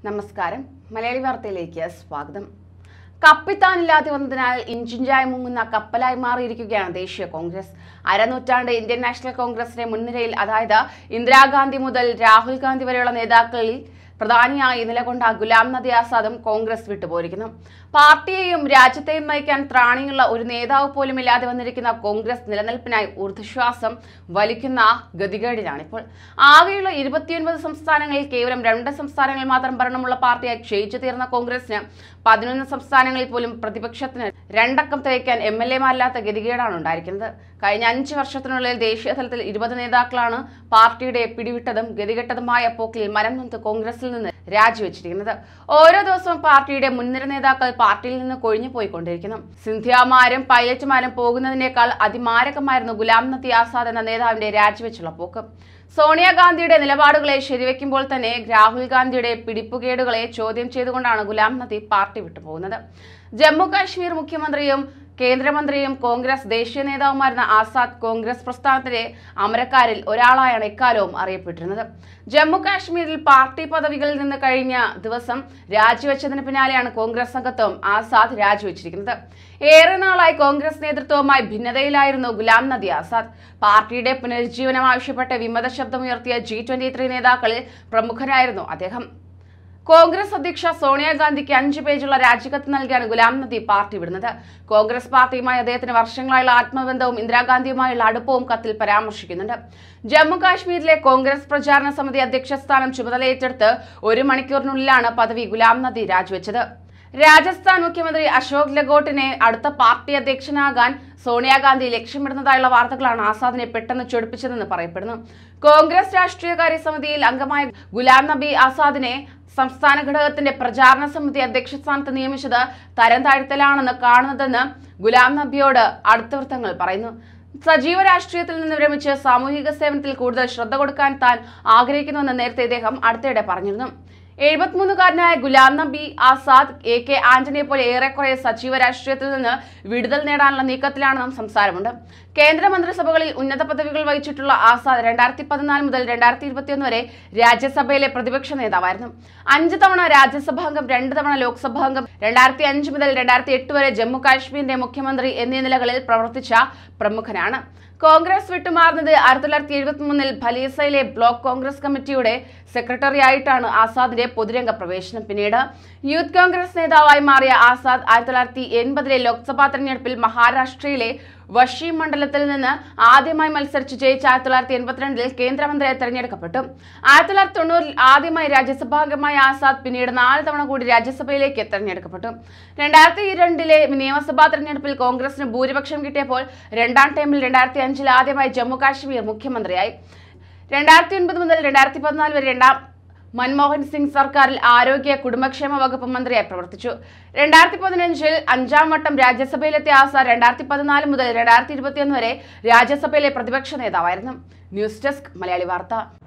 നമസ്കാരം മലയാളി വാർത്തയിലേക്ക് സ്വാഗതം കപ്പിത്താനില്ലാതെ വന്നതിനാൽ ഇഞ്ചിഞ്ചായി മുങ്ങുന്ന കപ്പലായി മാറിയിരിക്കുകയാണ് ദേശീയ കോൺഗ്രസ് അരനൂറ്റാണ്ട് ഇന്ത്യൻ നാഷണൽ കോൺഗ്രസിന്റെ മുൻനിരയിൽ അതായത് ഇന്ദിരാഗാന്ധി മുതൽ രാഹുൽ ഗാന്ധി വരെയുള്ള നേതാക്കളിൽ പ്രധാനിയായി നിലകൊണ്ട ഗുലാം നബി ആസാദും കോൺഗ്രസ് വിട്ടുപോയിരിക്കുന്നു പാർട്ടിയെയും രാജ്യത്തെയും നയിക്കാൻ ത്രാണിയുള്ള ഒരു നേതാവ് പോലും ഇല്ലാതെ വന്നിരിക്കുന്ന കോൺഗ്രസ് നിലനിൽപ്പിനായി ഊർജ്ജശ്വാസം വലിക്കുന്ന ഗതികേടിലാണിപ്പോൾ ആകെയുള്ള ഇരുപത്തിയൊൻപത് സംസ്ഥാനങ്ങളിൽ കേവലം രണ്ട് സംസ്ഥാനങ്ങളിൽ മാത്രം ഭരണമുള്ള പാർട്ടിയായി ക്ഷയിച്ചു തീർന്ന കോൺഗ്രസിന് പതിനൊന്ന് സംസ്ഥാനങ്ങളിൽ പോലും പ്രതിപക്ഷത്തിന് രണ്ടക്കം തികയ്ക്കാൻ എം എൽ എമാരില്ലാത്ത ഗതികേടാണ് ഉണ്ടായിരിക്കുന്നത് കഴിഞ്ഞ അഞ്ച് വർഷത്തിനുള്ളിൽ ദേശീയ തലത്തിൽ ഇരുപത് നേതാക്കളാണ് പാർട്ടിയുടെ പിടിവിട്ടതും ഗതികെട്ടതുമായ പോക്കിൽ മരം നൊന്ത് കോൺഗ്രസിൽ നിന്ന് രാജിവെച്ചിരിക്കുന്നത് ഓരോ ദിവസവും പാർട്ടിയുടെ മുൻനിര നേതാക്കൾ പാർട്ടിയിൽ നിന്ന് കൊഴിഞ്ഞു പോയിക്കൊണ്ടിരിക്കുന്നു സിന്ധ്യമാരും പൈലറ്റുമാരും പോകുന്നതിനേക്കാൾ അതിമാരകമായിരുന്നു ഗുലാം നബി ആസാദ് എന്ന നേതാവിന്റെ രാജിവെച്ചുള്ള പോക്ക് സോണിയാഗാന്ധിയുടെ നിലപാടുകളെ ശരിവെക്കുമ്പോൾ തന്നെ രാഹുൽ ഗാന്ധിയുടെ പിടിപ്പുകേടുകളെ ചോദ്യം ചെയ്തുകൊണ്ടാണ് ഗുലാം നബി പാർട്ടി വിട്ടുപോകുന്നത് ജമ്മു കാശ്മീർ മുഖ്യമന്ത്രിയും കേന്ദ്രമന്ത്രിയും കോൺഗ്രസ് ദേശീയ നേതാവുമായിരുന്ന ആസാദ് കോൺഗ്രസ് പ്രസ്ഥാനത്തിലെ അമരക്കാരിൽ ഒരാളായാണ് എക്കാലവും അറിയപ്പെട്ടിരുന്നത് ജമ്മു കാശ്മീരിൽ പാർട്ടി പദവികളിൽ നിന്ന് കഴിഞ്ഞ ദിവസം രാജിവെച്ചതിന് പിന്നാലെയാണ് കോൺഗ്രസ് അംഗത്വം ആസാദ് രാജിവെച്ചിരിക്കുന്നത് ഏറെ നാളായി കോൺഗ്രസ് നേതൃത്വവുമായി ഭിന്നതയിലായിരുന്നു ഗുലാം നബി ആസാദ് പാർട്ടിയുടെ പുനരുജ്ജീവനം ആവശ്യപ്പെട്ട് വിമത ശബ്ദമുയർത്തിയ ജി ട്വന്റി ത്രീ നേതാക്കളിൽ പ്രമുഖനായിരുന്നു അദ്ദേഹം കോൺഗ്രസ് അധ്യക്ഷ സോണിയാഗാന്ധിക്ക് അഞ്ച് പേജുള്ള രാജിക്കത്ത് നൽകിയാണ് ഗുലാം നബി പാർട്ടി വിടുന്നത് കോൺഗ്രസ് പാർട്ടിയുമായി അദ്ദേഹത്തിന് വർഷങ്ങളായുള്ള ആത്മബന്ധവും ഇന്ദിരാഗാന്ധിയുമായുള്ള അടുപ്പവും കത്തിൽ പരാമർശിക്കുന്നുണ്ട് ജമ്മു കാശ്മീരിലെ കോൺഗ്രസ് പ്രചാരണ സമിതി അധ്യക്ഷ സ്ഥാനം ചുമതലയേറ്റെടുത്ത് ഒരു മണിക്കൂറിനുള്ളിലാണ് പദവി ഗുലാം നബി രാജിവെച്ചത് രാജസ്ഥാൻ മുഖ്യമന്ത്രി അശോക് ഗെഹ്ലോട്ടിനെ അടുത്ത പാർട്ടി അധ്യക്ഷനാകാൻ സോണിയാഗാന്ധി ലക്ഷ്യമിടുന്നതായുള്ള വാർത്തകളാണ് ആസാദിനെ പെട്ടെന്ന് ചൊടിപ്പിച്ചതെന്ന് പറയപ്പെടുന്നു കോൺഗ്രസ് രാഷ്ട്രീയകാര്യ സമിതിയിൽ അംഗമായ ഗുലാം നബി ആസാദിനെ സംസ്ഥാന ഘടകത്തിന്റെ പ്രചാരണ സമിതി അധ്യക്ഷ സ്ഥാനത്ത് നിയമിച്ചത് തരം താഴ്ത്തലാണെന്ന് കാണുന്നതെന്ന് ഗുലാം നബിയോട് അടുത്ത വൃത്തങ്ങൾ പറയുന്നു സജീവ രാഷ്ട്രീയത്തിൽ നിന്ന് വിരമിച്ച് സാമൂഹിക സേവനത്തിൽ കൂടുതൽ ശ്രദ്ധ കൊടുക്കാൻ താൻ ആഗ്രഹിക്കുന്നുവെന്ന് നേരത്തെ ഇദ്ദേഹം അടുത്തിടെ പറഞ്ഞിരുന്നു എഴുപത്തിമൂന്നുകാരനായ ഗുലാം നബി ആസാദ് എ കെ ആന്റണിയെ പോലെ ഏറെക്കുറെ സജീവ രാഷ്ട്രീയത്തിൽ നിന്ന് വിടുതൽ നേടാനുള്ള നീക്കത്തിലാണെന്നും സംസാരമുണ്ട് കേന്ദ്രമന്ത്രിസഭകളിൽ ഉന്നത പദവികൾ വഹിച്ചിട്ടുള്ള ആസാദ് രണ്ടായിരത്തി പതിനാല് മുതൽ രണ്ടായിരത്തി ഇരുപത്തിയൊന്ന് വരെ രാജ്യസഭയിലെ പ്രതിപക്ഷ നേതാവായിരുന്നു അഞ്ച് തവണ രാജ്യസഭാംഗം രണ്ട് തവണ ലോക്സഭാംഗം രണ്ടായിരത്തി അഞ്ച് മുതൽ രണ്ടായിരത്തി എട്ട് വരെ ജമ്മു കാശ്മീരിന്റെ മുഖ്യമന്ത്രി എന്നീ നിലകളിൽ പ്രവർത്തിച്ച പ്രമുഖനാണ് കോൺഗ്രസ് വിട്ടുമാറുന്നത് ആയിരത്തി തൊള്ളായിരത്തി എഴുപത്തി മൂന്നിൽ ഭലീസയിലെ ബ്ലോക്ക് കോൺഗ്രസ് കമ്മിറ്റിയുടെ സെക്രട്ടറി ആയിട്ടാണ് ആസാദിന്റെ പൊതുരംഗ പ്രവേശനം പിന്നീട് യൂത്ത് കോൺഗ്രസ് നേതാവായി മാറിയ ആസാദ് ആയിരത്തി തൊള്ളായിരത്തി എൺപതിലെ ലോക്സഭാ തെരഞ്ഞെടുപ്പിൽ മഹാരാഷ്ട്രയിലെ വഷി മണ്ഡലത്തിൽ നിന്ന് ആദ്യമായി മത്സരിച്ച് ജയിച്ച ആയിരത്തി തൊള്ളായിരത്തി എൺപത്തിരണ്ടിൽ കേന്ദ്രമന്ത്രിയായി തെരഞ്ഞെടുക്കപ്പെട്ടു ആയിരത്തി തൊള്ളായിരത്തി തൊണ്ണൂറിൽ ആദ്യമായി രാജ്യസഭാംഗമായ ആസാദ് പിന്നീട് നാല് തവണ കൂടി രാജ്യസഭയിലേക്ക് തെരഞ്ഞെടുക്കപ്പെട്ടു രണ്ടായിരത്തി രണ്ടിലെ നിയമസഭാ തെരഞ്ഞെടുപ്പിൽ കോൺഗ്രസിന് ഭൂരിപക്ഷം കിട്ടിയപ്പോൾ രണ്ടാം ടൈമിൽ രണ്ടായിരത്തി അഞ്ചിൽ ആദ്യമായി ജമ്മു കാശ്മീർ മുഖ്യമന്ത്രിയായി രണ്ടായിരത്തി ഒൻപത് മുതൽ രണ്ടായിരത്തി പതിനാല് വരെ രണ്ടാം മൻമോഹൻ സിംഗ് സർക്കാരിൽ ആരോഗ്യ കുടുംബക്ഷേമ വകുപ്പ് മന്ത്രിയായി പ്രവർത്തിച്ചു രണ്ടായിരത്തി പതിനഞ്ചിൽ അഞ്ചാം വട്ടം രാജ്യസഭയിലെത്തിയ ആസാദ് രണ്ടായിരത്തി പതിനാല് മുതൽ രണ്ടായിരത്തി ഇരുപത്തിയൊന്ന് വരെ രാജ്യസഭയിലെ പ്രതിപക്ഷ നേതാവായിരുന്നു ന്യൂസ് ഡെസ്ക് മലയാളി വാർത്ത